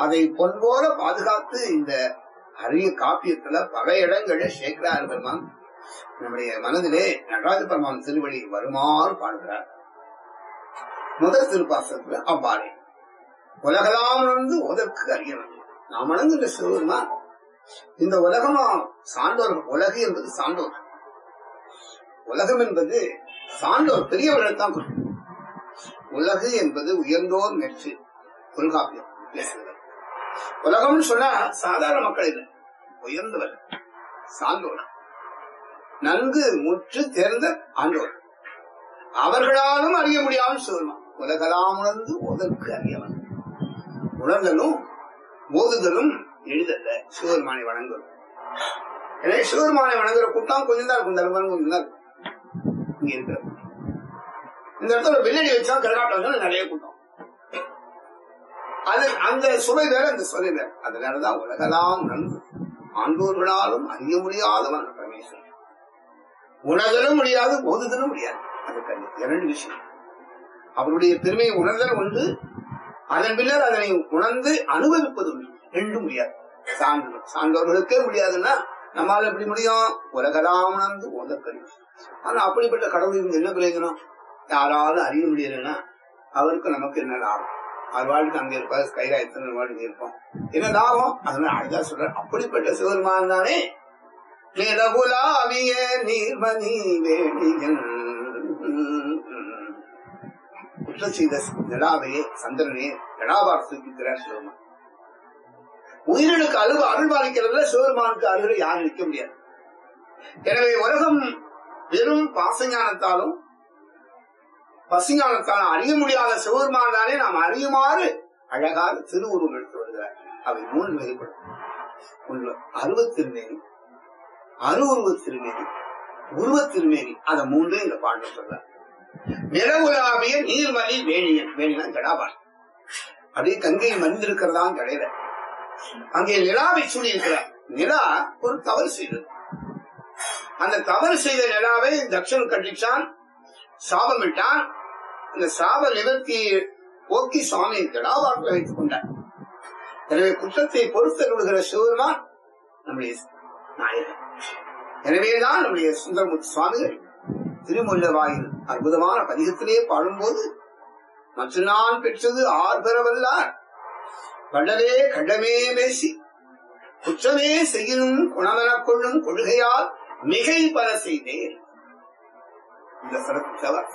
அதை பொன் போல பாதுகாத்து இந்த அரிய காப்பியத்துல பல இடங்களில் சேகரார் பெருமான் நம்முடைய மனதிலே நடராஜ பெருமான் திருவடி வருமாறு பாடுகிறார் முதல் திருப்பாசத்துல அவ்வாறே உலகலாம் வந்து உதற்கு அறியவன் நாம் வணங்குகிற சிவபெருமான் இந்த உலகமா சான்றோர்கள் உலகு என்பது சான்றோர் உலகம் என்பது சான்றோர் பெரியவர்கள் தான் குறிக்கும் உலகு என்பது உயர்ந்தோர் நெற்று தொல்காப்பியம் பேசுகிறது உலகம்னு சொன்னா சாதாரண மக்கள் இல்லை உயர்ந்தவர் சான்றோர் நன்கு முற்று தேர்ந்த ஆண்டோர் அவர்களாலும் அறிய முடியாமல் சொல்லுவான் உலகலாம் உணர்ந்து ஓதற்கு அறியவன் உணர்தலும் ஓதுதலும் எளிதல்ல சிவபெருமானை வணங்குவது எனவே சிவபெருமானை வணங்குற கூட்டம் கொஞ்சம் தான் இருக்கும் தர்மம் கொஞ்சம் தான் இருக்கும் இங்க இருக்கிற இந்த இடத்துல ஒரு வெள்ளடி வச்சா கரகாட்டம் நிறைய கூட்டம் அது அந்த சுவை வேற அந்த சுவை வேற அதனாலதான் உலகலாம் நன்கு ஆண்டோர்களாலும் அறிய முடியாதவன் பரமேஸ்வரன் உணர்தலும் முடியாது ஓதுதலும் முடியாது அதுக்கு அது இரண்டு விஷயம் அவருடைய பெருமையை உணர்தல் ஒன்று அதன் பின்னர் அதனை உணர்ந்து அனுபவிப்பது ஒன்று ரெண்டும் முடியாது சான்று சான்றோர்களுக்கே முடியாதுன்னா நம்மால எப்படி முடியும் உலகலாம் உணர்ந்து ஓதக்கறி ஆனா அப்படிப்பட்ட கடவுள் இருந்து என்ன பிரயோஜனம் யாராவது அறிய முடியலன்னா அவருக்கு நமக்கு என்ன லாபம் அவர் வாழ்க்கை அங்க இருப்பார் கைலாயத்தில் வாழ்க்கை இருப்போம் என்ன லாபம் அதனால அழகா சொல்ற அப்படிப்பட்ட சிவருமான் தானே நிலகுலாவிய நீர்மணி வேணியன் குற்றம் செய்த நிலாவையே சந்திரனே ஜடாபார் தூக்கிக்கிறார் சிவருமான் உயிரினுக்கு அழுவு அருள் பாலிக்கிறதுல சிவருமானுக்கு அருள் யாரும் நிற்க முடியாது எனவே உலகம் வெறும் பாசஞானத்தாலும் பசுஞானத்தாலும் அறிய முடியாத சிவபெருமான் தானே நாம் அறியுமாறு அழகாக திருவுருவம் எடுத்து வருகிறார் அவை மூன்று வகைப்படும் ஒன்று அருவத் திருமேனி அருவுருவ திருமேனி உருவ திருமேனி அத மூன்றையும் இந்த பாட்டு சொல்றார் நிலவுலாவிய நீர்மலி வேணியன் வேணியன் ஜடாபான் அப்படியே கங்கை மந்திருக்கிறதான் கிடையாது அங்கே நிலாவை சூழி இருக்கிறார் நிலா ஒரு தவறு செய்தது அந்த தவறு செய்த நிலாவை தக்ஷன் கண்டிச்சான் சாபமிட்டான் இந்த சாப நிவர்த்தியை போக்கி சுவாமி ஜடாபாட்டில் வைத்துக் கொண்டார் எனவே குற்றத்தை பொறுத்து விடுகிற சிவபெருமான் நம்முடைய நாயகன் எனவேதான் நம்முடைய சுந்தரமுத்து சுவாமிகள் திருமுல்ல வாயில் அற்புதமான பதிகத்திலே பாடும்போது மற்ற நான் பெற்றது ஆர் பெறவல்லார் வள்ளலே கண்டமே பேசி குற்றமே செய்யணும் குணமெனக் கொள்ளும் கொள்கையால் மிகை பல செய்தேன் இந்த சிறப்பு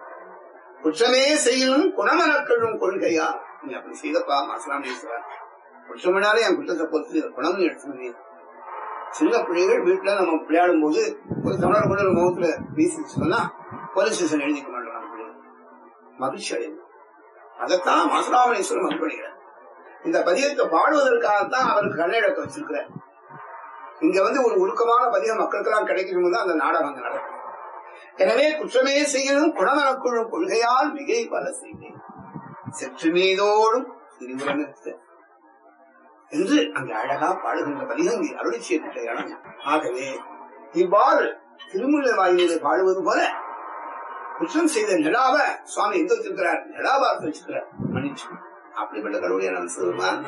குற்றமே செய்யணும் குணமெனக்கழும் கொள்கையா நீ அப்படி செய்தப்பா மாசலாம் பேசுறார் குற்றமினாலே என் குற்றத்தை பொறுத்து குணம் எடுத்து சின்ன பிள்ளைகள் வீட்டுல நம்ம விளையாடும் போது ஒரு தமிழர் கொண்டு ஒரு முகத்துல வீசி சொன்னா போலீஸ் ஸ்டேஷன் எழுதிக்க மாட்டோம் பிள்ளைகள் மகிழ்ச்சி அடையும் அதைத்தான் மாசலாமணேஸ்வரம் அர்ப்பணிக்கிறார் இந்த பதியத்தை பாடுவதற்காகத்தான் அவருக்கு கண்ணழக்க வச்சிருக்கிறார் இங்க வந்து ஒரு ஒழுக்கமான பதியம் மக்களுக்கெல்லாம் கிடைக்கணும் தான் அந்த நாடகம் அங்க நடக்கும் எனவே குற்றமே செய்யணும் குணமனக்குழும் கொள்கையால் மிகை பல செய்தேன் செற்று மீதோடும் திரிபுரம் நிறுத்த என்று அங்கு அழகா பாடுகின்ற பதிகம் இங்கே அருளி செய்திட்ட இடம் ஆகவே இவ்வாறு திருமுல்லை வாயிலே பாடுவது போல குற்றம் செய்த நிலாவ சுவாமி எங்க வச்சிருக்கிறார் நிலாபாரத்தை வச்சிருக்கிறார் மன்னிச்சு அப்படிப்பட்ட கடவுளை நான் சொல்லுவேன்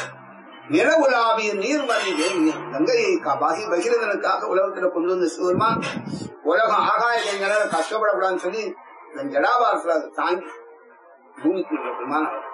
நில உலாவிய நீர்மறை வேணியன் கங்கையை கா- பகி பகிரதனுக்காக உலகத்துல கொண்டு வந்த சிவருமான் உலகம் ஆகாய கங்கையால கஷ்டப்படக்கூடாதுன்னு சொல்லி இந்த ஜடாபாரத்துல அதை தாங்கி பூமிக்கு உள்ள பெருமான் அவர்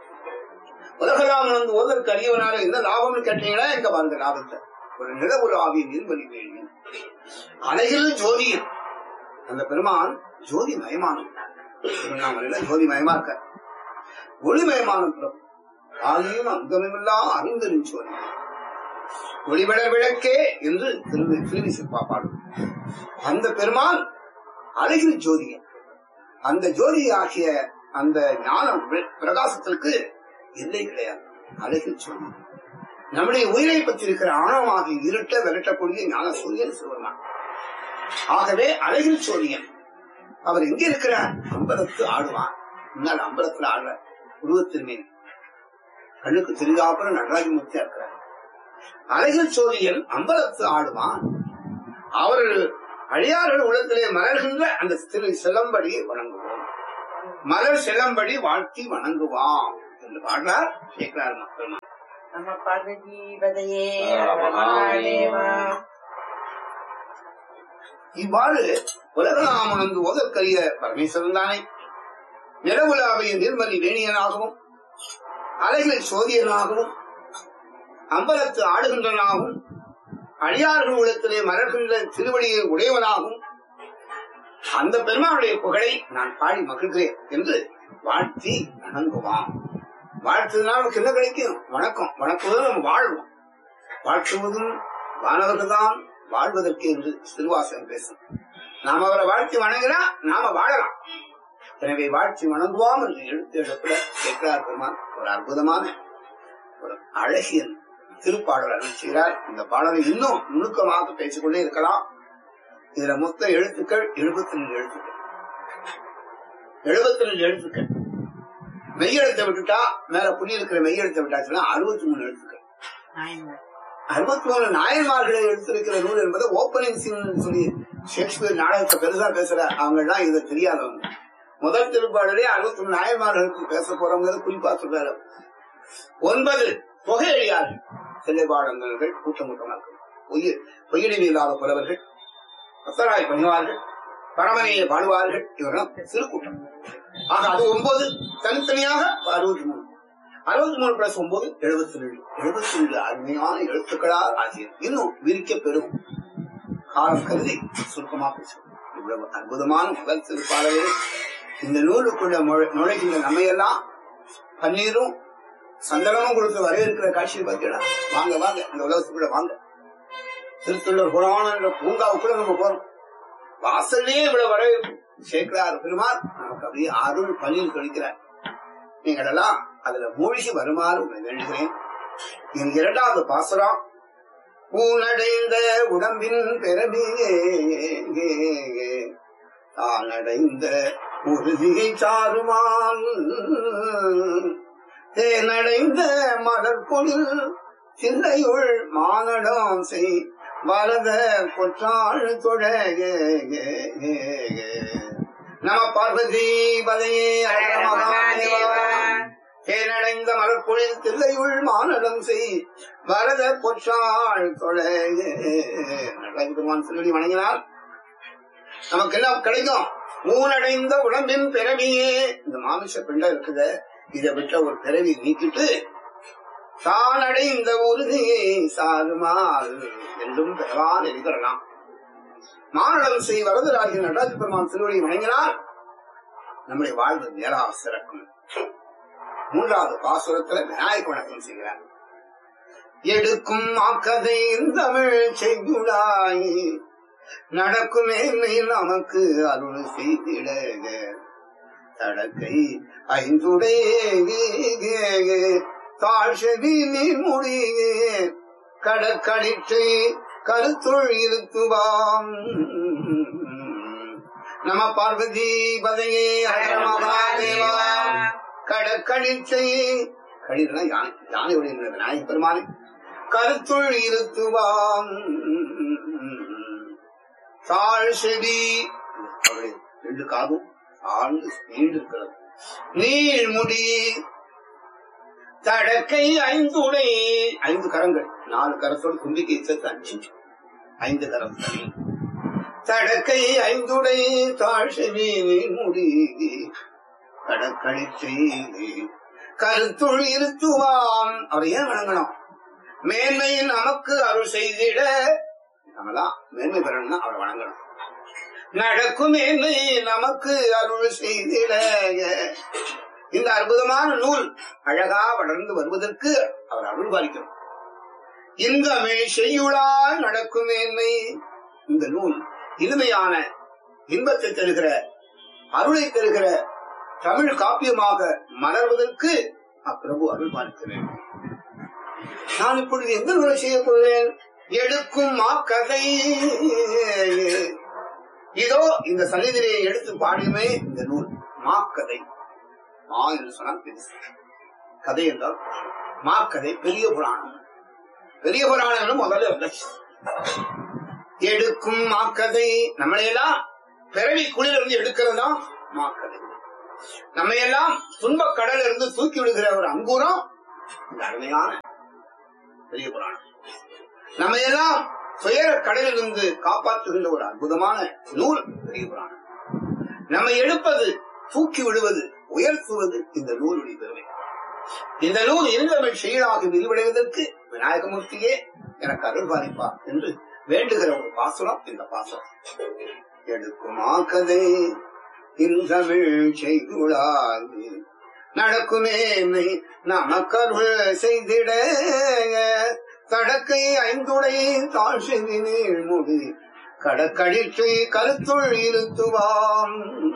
உலகலாம் வந்து ஓதற்கு அறியவனால என்ன லாபம்னு கேட்டீங்களா எங்க பாருங்க லாபத்தை ஒரு நில உலாவிய நீர்மணி வேணியன் அழகில் ஜோதியன் அந்த பெருமான் ஜோதி மயமானம் திருவண்ணாமலையில ஜோதி மயமா இருக்க ஒளிமயமான பிரபு ஆகியும் அங்கமில்லா அறிந்தறின் சோதி ஒளிவிடர் விளக்கே என்று திரு திருவி சிற்பா பாடும் அந்த பெருமான் அழகில் ஜோதியன் அந்த ஜோதி ஆகிய அந்த ஞான வி- பிரகாசத்திற்கு எல்லை கிடையாது அழகில் ஜோதி நம்முடைய உயிரை பற்றி இருக்கிற ஆணவமாக இருட்ட விரட்டக்கூடிய ஞான சூரியன் சிவருமான் ஆகவே அழகில் சோழியன் அவர் எங்க இருக்கிறார் அம்பலத்து ஆடுவான் முன்னால் அம்பலத்துல ஆடுற உருவத்தின் கண்ணுக்கு தெரிந்தாப்புல நடராஜமூர்த்தியா இருக்கிறார் அழகில் சோழியன் அம்பலத்து ஆடுவான் அவர் அழியார்கள் உலகத்திலே மலர்கின்ற அந்த திரு சிலம்படியை வணங்குவோம் மலர் சிலம்படி வாழ்த்தி வணங்குவாம் என்று பாடுறார் கேட்கிறார் மக்கள் நம்ம பார்வதிபதையே மகாதேவா. இவ்வாறு உலகநாமம் வந்து ஓதற்கரிய பரமேஸ்வரன் தானே நிலவுலாவிய நிர்மலி வேணியனாகவும் அலைகளில் சோதியனாகவும் அம்பலத்து ஆடுகின்றனாகவும் அடியார்கள் உள்ளத்திலே மலர்கின்ற திருவடியை உடையவனாகவும் அந்த பெருமானுடைய புகழை நான் பாடி மகிழ்கிறேன் என்று வாழ்த்தி வணங்குவான் வாழ்த்துனால நமக்கு என்ன கிடைக்கும் வணக்கம் வணக்குவதும் நம்ம வாழ்வோம் வாழ்த்துவதும் வானவர்கள் தான் வாழ்வதற்கு என்று திருவாசகம் பேசும் நாம் அவரை வாழ்த்தி வணங்கினா நாம வாழலாம் எனவே வாழ்த்தி வணங்குவோம் என்று எழுத்து இடத்துல கேட்கிறார் பெருமான் ஒரு அற்புதமான ஒரு அழகிய திருப்பாடல் அனுப்பிச்சுகிறார் இந்த பாடலை இன்னும் நுணுக்கமாக பேசிக்கொண்டே இருக்கலாம் இதுல மொத்த எழுத்துக்கள் எழுபத்தி ரெண்டு எழுத்துக்கள் எழுபத்தி ரெண்டு எழுத்துக்கள் மெய்யெழுத்தை விட்டுட்டா மேல புள்ளி இருக்கிற மெய்யெழுத்தை விட்டாச்சுன்னா அறுபத்தி மூணு எழுத்துக்கள் நாயன்மார். அறுபத்தி மூணு நாயன்மார்களை எடுத்திருக்கிற நூல் என்பது ஓப்பனிங் சீன் சொல்லி ஷேக்ஸ்பியர் நாடகத்தை பெருசா பேசுற அவங்க எல்லாம் இது தெரியாதவங்க முதல் திருப்பாடலே அறுபத்தி மூணு நாயன்மார்களுக்கு பேச போறவங்க குறிப்பா சொல்றாரு ஒன்பது தொகை அழியார்கள் சிலை பாடங்கர்கள் கூட்டம் கூட்டமாக பொய்ய பொய்யடிவு இல்லாத புலவர்கள் பத்தராய் பணிவார்கள் பரமனையை பாடுவார்கள் இவர்கள் சிறு கூட்டம் ஆக அது ஒன்பது தனித்தனியாக அறுபத்தி மூணு அறுபத்தி மூணு பிளஸ் ஒன்பது எழுபத்தி ரெண்டு எழுபத்தி ரெண்டு அருமையான எழுத்துக்களால் ஆகியது இன்னும் விரிக்க பெறும் காலம் கருதி சுருக்கமா பேசுவோம் இவ்வளவு அற்புதமான முதல் திருப்பாளர்கள் இந்த நூலுக்குள்ள நுழை- நுழைகின்ற நம்மையெல்லாம் பன்னீரும் சந்தனமும் கொடுத்து வரவேற்கிற காட்சியை பார்த்தீங்களா வாங்க வாங்க இந்த உலகத்துக்குள்ள வாங்க திருத்தொள்ளர் புராணம் என்ற பூங்காவுக்குள்ள நம்ம போறோம் வாசல்லே இவ்வளவு வரவேற்பு சேர்க்கிறார் பெருமாள் நமக்கு அப்படியே அருள் பணியில் கழிக்கிறார் நீங்கள் எல்லாம் அதுல மூழ்கி வருமாறு உங்களை வேண்டுகிறேன் என் இரண்டாவது பாசுரம் பூனடைந்த உடம்பின் பெருமையே தான் அடைந்த உறுதியை சாருமான் தேனடைந்த மலர் பொழில் சில்லையுள் மானடம் செய் வரத கொற்றாள் தொழ நம பார்வதி பதையே அழக மகாதேவா தேனடைந்த மலர்பொழில் தில்லையுள் மானடம் செய் வரத பொற்றாள் தொழ பெருமான் சொல்லி வணங்கினார் நமக்கு என்ன கிடைக்கும் ஊனடைந்த உடம்பின் பிறவியே இந்த மாமிச பிண்டம் இருக்குது இதை விட்ட ஒரு பிறவி நீக்கிட்டு தான் அடைந்த உறுதியை சாருமால் என்றும் பெறவான் இருக்கிறலாம் மானடம் செய் வரதராகிய நடராஜ பெருமான் திருவடி வணங்கினால் நம்முடைய வாழ்வு நேராக சிறக்கும் மூன்றாவது பாசுரத்துல விநாயக வணக்கம் செய்கிறார் எடுக்கும் ஆக்கதை தமிழ் செய்யுளாய் நடக்குமே நமக்கு அருள் செய்திட தடக்கை ஐந்துடைய தாழ்செவி நீர்மொழியே கடற்கடிற்றை கருத்துள் இருத்துவாம் நம பார்வதி பதையே ஹர மகாதேவா கடற்கடிற்றை கடிதனா யானை யானையுடைய விநாயக பெருமானை கருத்துள் இருத்துவாம் தாழ் செடி அவருடைய ரெண்டு காதும் ஆழ்ந்து நீண்டு இருக்கிறது நீள்முடி தடக்கை ஐந்துடை ஐந்து கரங்கள் நாலு கரத்தோடு தும்பிக்கை சேர்த்து அஞ்சு ஐந்து கரம் தனி தடக்கை ஐந்துடை தாழ்செவி நீள்முடி கடற்கழிச்சை கருத்துள் இருத்துவாம் அவர் ஏன் வணங்கணும் மேன்மை நமக்கு அருள் செய்திட நம்மளாம் மேன்மை பெறணும்னா அவர் வணங்கணும் நடக்கும் மேன்மை நமக்கு அருள் செய்திட இந்த அற்புதமான நூல் அழகா வளர்ந்து வருவதற்கு அவர் அருள் பாலிக்கணும் இந்த செய்யுளால் நடக்கும் மேன்மை இந்த நூல் இனிமையான இன்பத்தை தருகிற அருளை தருகிற தமிழ் காப்பியமாக மலர்வதற்கு அப்பிரபு அருள் பாலிக்க வேண்டும் நான் இப்பொழுது எந்த நூலை செய்யக் கொள்வேன் எடுக்கும் மாக்கதை இதோ இந்த சன்னிதியை எடுத்து பாடியுமே இந்த நூல் மாக்கதை மா என்று சொன்னால் பெருசு கதை என்றால் மாக்கதை பெரிய புராணம் பெரிய புராணம் என்று முதல்ல வந்துச்சு. எடுக்கும் மாக்கதை நம்மளையெல்லாம் பிறவி குளிரிலிருந்து எடுக்கிறதா மாக்கதை நம்மையெல்லாம் துன்பக் கடலில் இருந்து தூக்கி விடுகிற ஒரு அங்கூரம் இந்த அருமையான பெரிய புராணம் நம்ம எல்லாம் துயர கடலிலிருந்து காப்பாற்றுகின்ற ஒரு அற்புதமான நூல் பெரிய புராணம் நம்மை எடுப்பது தூக்கி விடுவது உயர்த்துவது இந்த நூலுடைய பெருமை இந்த நூல் இருந்தமிழ் செயலாக விரிவடைவதற்கு விநாயகமூர்த்தியே எனக்கு அருள் பாலிப்பா என்று வேண்டுகிற ஒரு பாசுரம் இந்த பாசுரம் எடுக்குமா கதை இன்றமிழ் செய்துளாய் நடக்குமேமை நமக்கருள் செய்திட தடக்கை ஐந்துடை தாழ் செய்தி நீள் முடி கடற்கழிற்றை கருத்துள் இருத்துவாம்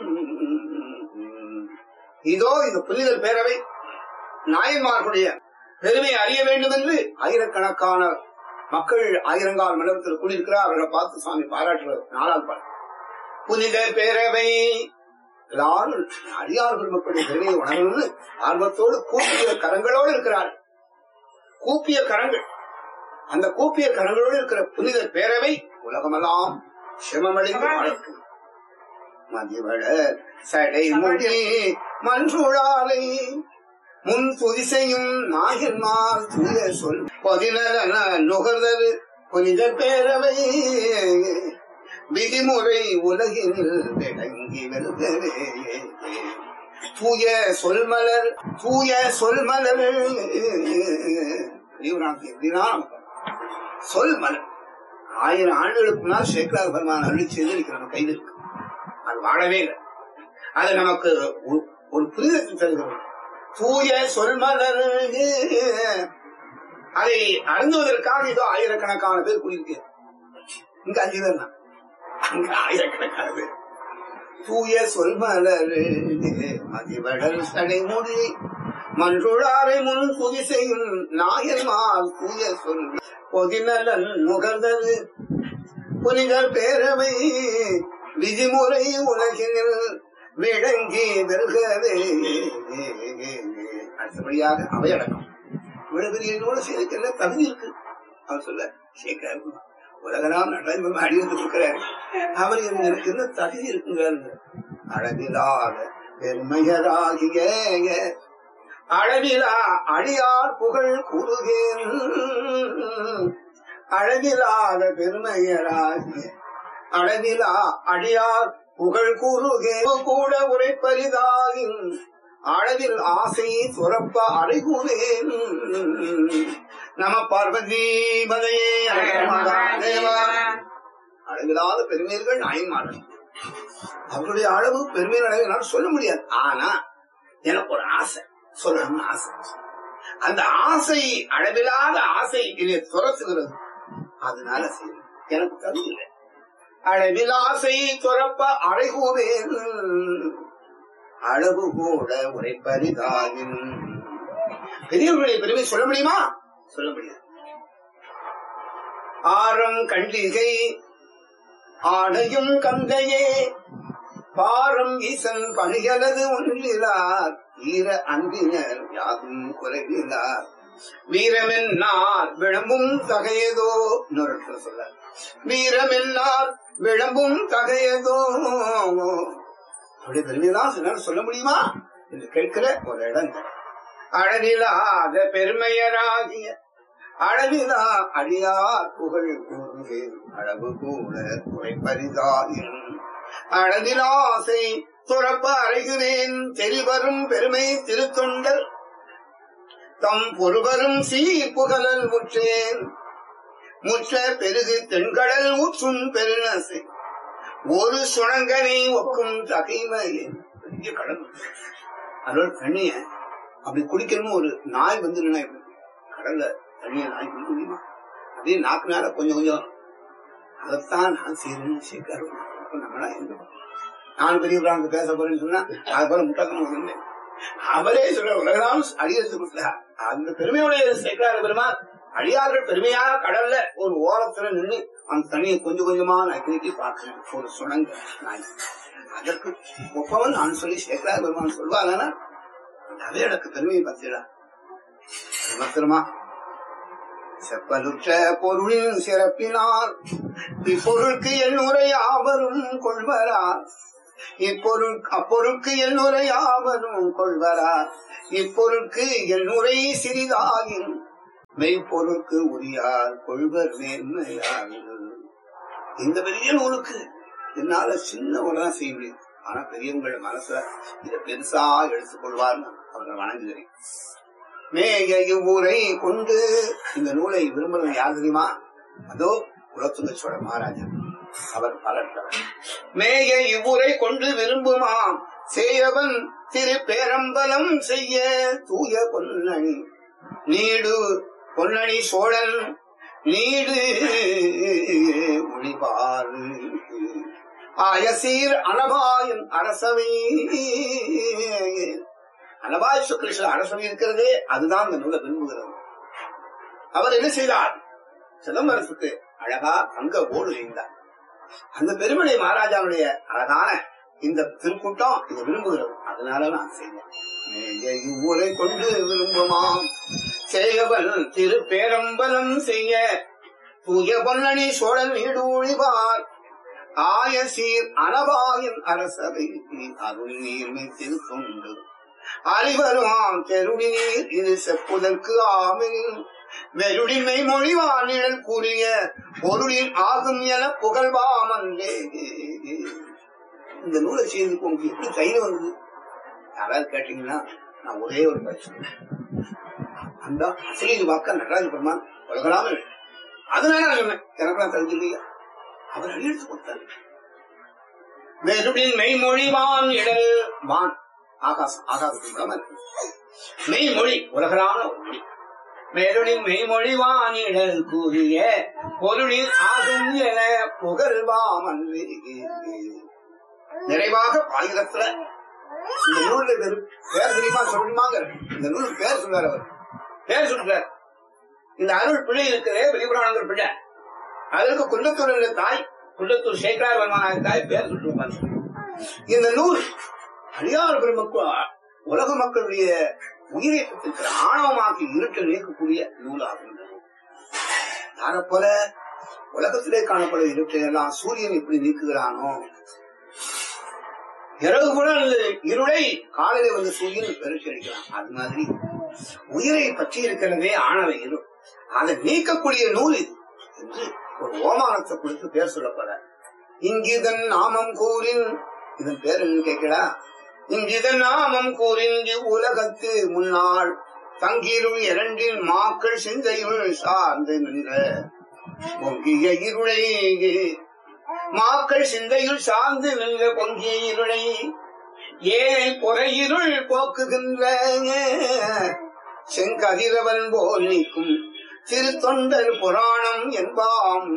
இதோ இந்த புனிதர் பேரவை நாயன்மார்களுடைய பெருமை அறிய வேண்டும் என்று ஆயிரக்கணக்கான மக்கள் ஆயிரங்கால் மண்டபத்தில் கூடியிருக்கிறார் அவர்களை பார்த்து சுவாமி பாராட்டுறது நாலால் பாடல் புனித பேரவை எல்லாரும் அடியார்கள் மக்களுடைய பெருமையை உணரணும்னு ஆர்வத்தோடு கூப்பிய கரங்களோடு இருக்கிறார் கூப்பிய கரங்கள் அந்த கூப்பிய கரங்களோடு இருக்கிற புனித பேரவை உலகமெல்லாம் சிவமடைந்து வாழட்டும் மதிவட சடை மொழி மன்றுழாலை முன் துதிசையும் நாயன்மார் தூய சொல் பதினலன நுகர்தரு புனித பேரவை விதிமுறை உலகினில் விளங்கி வெல்கவே தூய சொல்மலர் தூய சொல்மலர் தீவிராந்தி எப்படின்னா சொல் மலர் ஆயிரம் ஆண்டுகளுக்கு முன்னால் சேக்கரார் பெருமான் அருளி செய்திருக்கிற நம்ம கையில் இருக்கு அது வாழவே இல்லை அது நமக்கு ஒரு- ஒரு புரிதத்தை தருகிறது தூய சொல்மலர் அதை அருந்துவதற்காக இதோ ஆயிரக்கணக்கான பேர் கூடியிருக்கு இங்க அஞ்சு பேர் தான் அங்க ஆயிரக்கணக்கான பேர் தூய சொல்மலர் மதிவடல் சடைமுடி மன்றுளாரை முன் புதி செய்யும் நாயன்மார் தூய சொல் பொதிநலன் நுகர்ந்தது புனிதர் பேரவை விதிமுறை உலகினில் விளங்கி வெல்கவே அடுத்தபடியாக அவையடக்கம் இவ்வளவு பெரிய நூலை செய்திருக்கிற தகுதி இருக்கு அவர் சொல்ல சேகர் உலகலாம் நடந்து அடி வந்து இருக்கிறாரு அவர் எனக்கு என்ன தகுதி இருக்குங்கிறாரு அளவிலாத பெருமையராகிய அளவிலா அடியார் புகழ் கூறுகேன் அளவிலாத பெருமையராகிய அளவிலா அடியார் புகழ் கூறுகே கூட உரைப்பரிதாகின் அளவில் ஆசை துறப்ப அறைகூவேன் நம பார்வதி மதையே அளவிலாத பெருமையர்கள் நாயன்மார்கள் அவருடைய அளவு பெருமை அளவு சொல்ல முடியாது ஆனா எனக்கு ஒரு ஆசை சொல்லணும்னு ஆசை அந்த ஆசை அளவிலாத ஆசை என்னை துரத்துகிறது அதனால செய்யணும் எனக்கு தகுதி இல்லை அளவில் ஆசை துறப்ப அறைகூவேன் அளவு கூட உரைப்பரிதாகின் பெரியவர்களுடைய பெருமை சொல்ல முடியுமா சொல்ல முடியாது ஆரம் கண்டிகை ஆடையும் கந்தையே பாரம் ஈசன் பணிகளது ஒன்றிலார் ஈர அன்பினர் யாதும் குறைவிலார் வீரமென்னார் விளம்பும் தகையதோ இன்னொரு இடத்துல சொல்ல வீரமென்னார் விளம்பும் தகையதோ அப்படி பெருமைதான் சொன்னாலும் சொல்ல முடியுமா என்று கேட்கிற ஒரு இடம் இது. அழகிலாத பெருமையராகிய அழகிலா அடியார் புகழ் கூறுகே அளவு கூட குறைப்பரிதாயின் அழகிலாசை துறப்ப அறைகிறேன் தெரிவரும் பெருமை திருத்தொண்டர் தம் பொறுவரும் சீர் புகழல் முற்றேன் முற்ற பெருகு தென்கடல் ஊற்றும் பெருநசை ஒரு சுணங்கனை ஒக்கும் தகைமையே பெரிய கடல் அதோட தண்ணிய அப்படி குடிக்கணும் ஒரு நாய் வந்து நின்னா எப்படி இருக்கும்? கடல்ல தண்ணிய நாய் குடிக்க முடியுமா அப்படியே நாக்கு நாள கொஞ்சம் கொஞ்சம் அதைத்தான் நான் செய்யணும்னு சேர்க்காரு நம்மளா எங்க போறோம்? நான் பெரியவராங்க பேச போறேன்னு சொன்னா அது போல முட்டாத்தனம் வந்து அவரே சொல்ற உலகலாம் அடியெடுத்து கொடுத்தார் அந்த பெருமையுடைய சேர்க்கிறார் பெருமா அடியார்கள் பெருமையாக கடல்ல ஒரு ஓரத்துல நின்று அந்த தண்ணியை கொஞ்சம் கொஞ்சமா நக்கி பார்க்கணும் ஒரு சுணங்க நாய் அதற்கு ஒப்பவன் நான் சொல்லி சேர்க்கிறார் பெருமான் சொல்வாங்கன்னா அதே எனக்கு பெருமையை பத்திடா மாத்திரமா செப்பலுற்ற பொருளின் சிறப்பினால் இப்பொருளுக்கு என் உரை ஆவரும் கொள்வரார் இப்பொருள் அப்பொருளுக்கு என் உரை ஆவரும் கொள்வரார் இப்பொருளுக்கு என் உரை சிறிதாயின் மெய்ப்பொருளுக்கு உரியார் கொள்வர் மேன்மையார் இந்த பெரிய நூலுக்கு என்னால சின்ன ஒன்றுதான் செய்ய முடியும் ஆனா பெரியவங்கள் மனசுல இதை பெருசா எடுத்துக் கொள்வார்னு அவரை வணங்குகிறேன் மேய இவ்வூரை கொண்டு இந்த நூலை விரும்புறது யார் தெரியுமா அதோ குலத்துங்க சோழ மகாராஜா அவர் பலர்த்தவர் மேய இவ்வூரை கொண்டு விரும்புமாம் சேயவன் திரு பேரம்பலம் செய்ய தூய பொன்னணி நீடு பொன்னணி சோழன் நீடு ஒளிபார் ஆயசீர் அனபாயன் அரசவை அனபாய சுக்கிருஷ்ண அரசவை இருக்கிறதே அதுதான் இந்த நூலை விரும்புகிறது அவர் என்ன செய்தார் சிதம்பரத்துக்கு அழகா தங்க ஓடு செய்தார் அந்த பெருமனை மகாராஜாவுடைய அழகான இந்த திருக்கூட்டம் இதை விரும்புகிறது அதனால நான் செய்தேன் ஊரை கொண்டு விரும்புமாம் சேயவன் திரு பேரம்பலம் செய்ய தூய பொன்னணி சோழன் வீடு ஒழிவார் ஆய சீர் அனபாயின் அரசவை அருள் நீர்மை திருத்தொண்டு அறிவரும் தெருடி நீர் இது செப்புதற்கு ஆமெனின் வெருடிமை மொழிவான் நிழல் கூறிய பொருளில் ஆகும் என புகழ்வாமன்றே இந்த நூலை செய்து உங்களுக்கு எப்படி கையில வந்தது யாராவது கேட்டீங்கன்னா நான் ஒரே ஒரு பரிசு அந்த அசையில் வாக்க நடராஜ பெருமான் உலகலாம அதனால நான் சொன்னேன் எனக்கெல்லாம் தெரிஞ்சில்லையா அவர் அடியெடுத்து கொடுத்தாரு வெறுடின் மெய்மொழிவான் இடல் வான் ஆகாசம் ஆகாசத்தின் மூலமா இருக்கு மெய்மொழி உலகலான ஒரு மொழி மேலுடின் மெய்மொழிவான் இடல் கூறிய பொருளில் ஆகும் என புகழ்வாமன்றே நிறைவாக ஆயுதத்துல இந்த நூல்ல வெறும் பேர் தெரியுமா சொல்லணுமாங்க இந்த நூல் பேர் சொல்றாரு அவர் பேர் சொல்றார் இந்த அருள் பிள்ளை இருக்கிறே வெளிப்புறானந்தர் பிள்ளை அதற்கு குன்றத்தூர் தாய் குன்றத்தூர் சேகரார் வருமான தாய் பேர் சொல்லிருப்பாங்க இந்த நூல் அடியார் பெருமக்கள் உலக மக்களுடைய உயிரை பெற்றிருக்கிற ஆணவமாக்கி இருட்டை நீக்கக்கூடிய நூலாகும் இந்த நூல் யாரை போல உலகத்திலே காணப்படும் இருட்டை எல்லாம் சூரியன் எப்படி நீக்குகிறானோ இரவு கூட அந்த இருளை காலையில வந்து சூரியன் பெருக்கி அடிக்கலாம் அது மாதிரி உயிரை பற்றி இருக்கிறதே ஆணவ இருள் அதை நீக்கக்கூடிய நூல் இது என்று ஒரு ஓமானத்தை கொடுத்து பேர் சொல்லப்பட இங்கிதன் நாமம் கூறின் இதன் பேர் என்ன கேட்கடா இங்கிதன் நாமம் கூறின் உலகத்து முன்னாள் தங்கிருள் இரண்டின் மாக்கள் சிந்தையுள் சார்ந்து நின்ற பொங்கிய இருளை மாக்கள் சிந்தையுள் சார்ந்து நின்ற பொங்கிய இருளை ஏழை பொறையிருள் போக்குகின்ற செங்கதிரவன் போல் நீக்கும் திருத்தொண்டர் புராணம் என்பாம்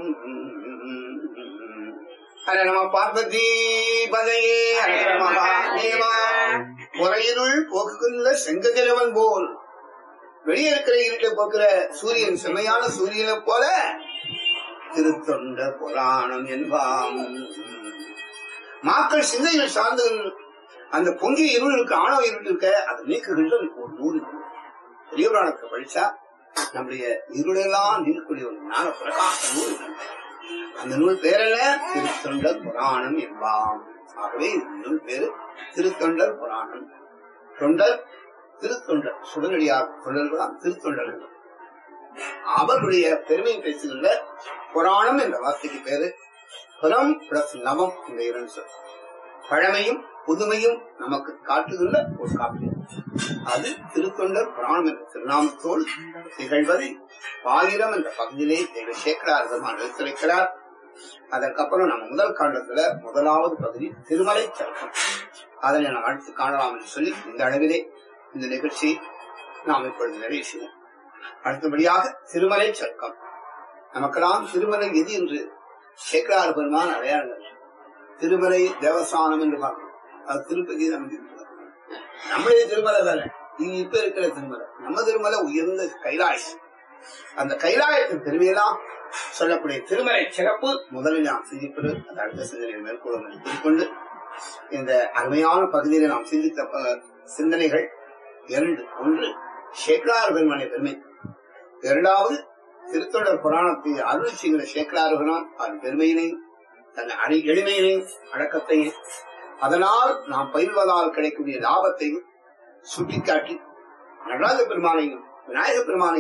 ஹர நம பார்வதி பதையே ஹர நம மகாதேவா பொறையிருள் போக்குகின்ற செங்கதிரவன் போல் வெளியே இருக்கிற இருட்டை போக்குற சூரியன் செம்மையான சூரியனை போல திருத்தொண்ட புராணம் என்பாம் மாக்கள் சிந்தையில் சார்ந்து அந்த பொங்கிய இருள் இருக்கு ஆணவ இருள் இருக்க அதை நீக்குகின்ற ஒரு நூல் இருக்கு பெரிய புராணத்தை படிச்சா நம்முடைய இருளெல்லாம் நீக்கக்கூடிய ஒரு ஞான பிரகாச நூல் இருக்கு. அந்த நூல் பேர் என்ன திருத்தொண்டர் புராணம் என்பாம் ஆகவே இந்த நூல் பேரு திருத்தொண்டர் புராணம் தொண்டர் திருத்தொண்டர் சுடனடியார் தொண்டர்கள் தான் திருத்தொண்டர்கள் அவர்களுடைய பெருமை பேசுகின்ற புராணம் என்ற வார்த்தைக்கு பேரு புறம் பிளஸ் நவம் இந்த இரண்டு சொல் பழமையும் புதுமையும் நமக்கு காட்டுகின்ற ஒரு காப்பியம் அது திருத்தொண்டர் புராணம் என்ற திருநாமத்தோடு திகழ்வதை பாயிரம் என்ற பகுதியிலே எங்கள் சேக்கரார் பெருமான் எடுத்துரைக்கிறார் அதற்கப்புறம் நம்ம முதல் காண்டத்துல முதலாவது பகுதி திருமலை சர்க்கம் அதனை நாம் அடுத்து காணலாம் என்று சொல்லி இந்த அளவிலே இந்த நிகழ்ச்சியை நாம் இப்பொழுது நிறைவு செய்வோம் அடுத்தபடியாக திருமலை சர்க்கம் நமக்கெல்லாம் திருமலை எது என்று சேக்கரார் பெருமான் அடையாளங்கள் திருமலை தேவஸ்தானம் என்று பார்க்கணும் அது திருப்பதி நமக்கு இருக்கிறது. நம்முடைய திருமலை தானே இது இப்ப இருக்கிற திருமலை நம்ம திருமலை உயர்ந்த கைலாயம் அந்த கைலாயத்தின் பெருமையெல்லாம் சொல்லக்கூடிய திருமலை சிறப்பு முதலில் நாம் சிந்திப்பது அந்த அடுத்த சிந்தனை மேற்கொள்ளும் என்று கூறிக்கொண்டு இந்த அருமையான பகுதியில் நாம் சிந்தித்த ப- சிந்தனைகள் இரண்டு ஒன்று சேக்கலார் பெருமானை பெருமை இரண்டாவது திருத்தொடர் புராணத்தை அருள் செய்கிற சேக்கலார் பெருமான் அதன் பெருமையினையும் தன் அணி எளிமையினையும் அடக்கத்தையும் அதனால் நாம் பயில்வதால் கிடைக்கக்கூடிய லாபத்தையும் சுட்டிக்காட்டி நடராஜ பெருமானையும் விநாயக பெருமானையும்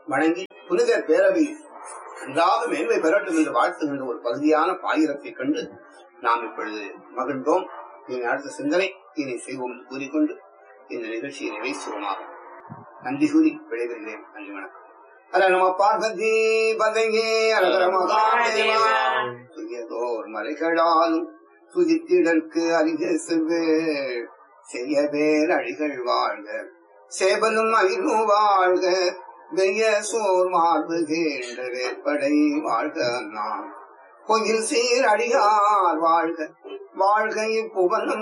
வணங்கி புனித பேரவை நன்றாக மேன்மை பெறட்டும் என்று வாழ்த்துகின்ற ஒரு பகுதியான பாயிரத்தை கண்டு நாம் இப்பொழுது மகிழ்ந்தோம் இனி அடுத்த சிந்தனை இனி செய்வோம் என்று கூறிக்கொண்டு இந்த நிகழ்ச்சியை நிறைவு செய்வோமாக நன்றி கூறி விடைபெறுகிறேன் நன்றி வணக்கம் ஹர நம பார்வதி பதங்கே அரகர மகாதேவா துயதோர் மலைகளாலும் துதித்திடற்கு அருக செவ்வே செய்ய பேர் அழிகள் வாழ்க சேவலும் மயிலும் வாழ்க வெய்ய சோர் மார்பு கேண்ட வேற்படை வாழ்க நான் கோயில் சீர் அடியார் வாழ்க வாழ்க இப்புவனம்